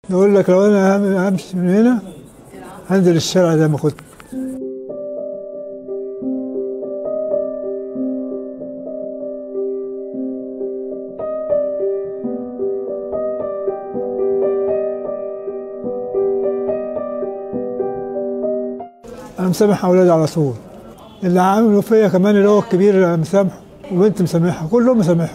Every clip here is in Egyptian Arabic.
يقول لك لو انا هم- همشي من هنا هنزل الشارع زي ما كنت انا مسامح اولادي على طول اللي عملوا فيا كمان اللي هو الكبير مسامحه وبنت مسامحها كلهم مسامحهم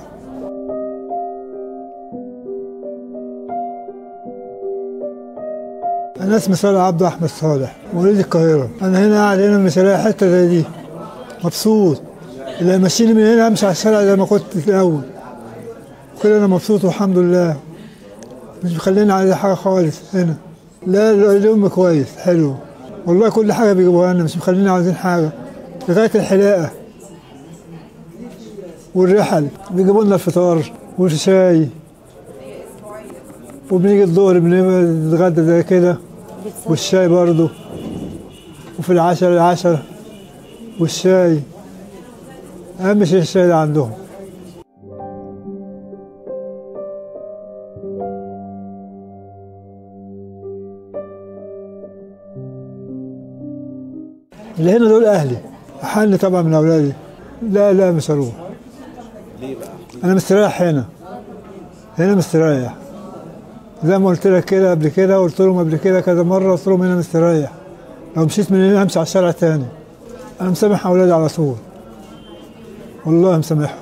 انا اسمي صالح عبد احمد صالح وليد القاهره انا هنا قاعد هنا مش هلاقي حته زي دي مبسوط اللي يمشيني من هنا امشي على الشارع زي ما كنت في الاول كده انا مبسوط والحمد لله مش مخليني على حاجه خالص هنا لا لا، اليوم كويس حلو والله كل حاجه بيجيبوها لنا مش مخلينا عاوزين حاجه لغايه الحلاقه والرحل بيجيبوا لنا الفطار والشاي وبنيجي الظهر بنتغدى زي كده والشاي برضه وفي العشاء العشاء والشاي أهم شيء الشاي ده عندهم اللي هنا دول أهلي أحن طبعا من أولادي لا لا مش هروح ليه بقى؟ أنا مستريح هنا هنا مستريح زي ما قلت لك كده قبل كده قلت لهم قبل كده كذا مرة قلت لهم هنا مستريح لو مشيت من هنا همشي على الشارع تاني أنا مسامح أولادي على طول والله مسامحهم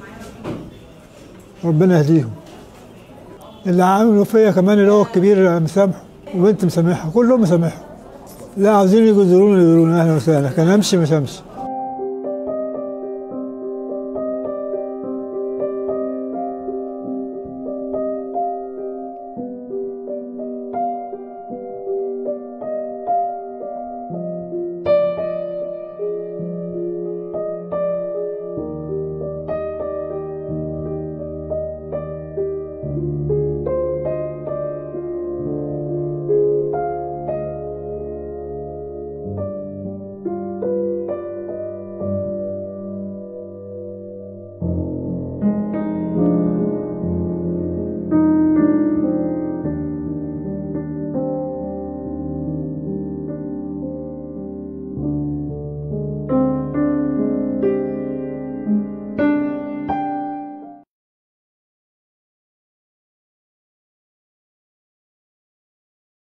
ربنا يهديهم اللي عملوا فيا كمان اللي هو الكبير مسامحه وبنت مسامحها كلهم مسامحهم لا عاوزين يجوا يزوروني يزوروني اهلا وسهلا كان امشي مش همشي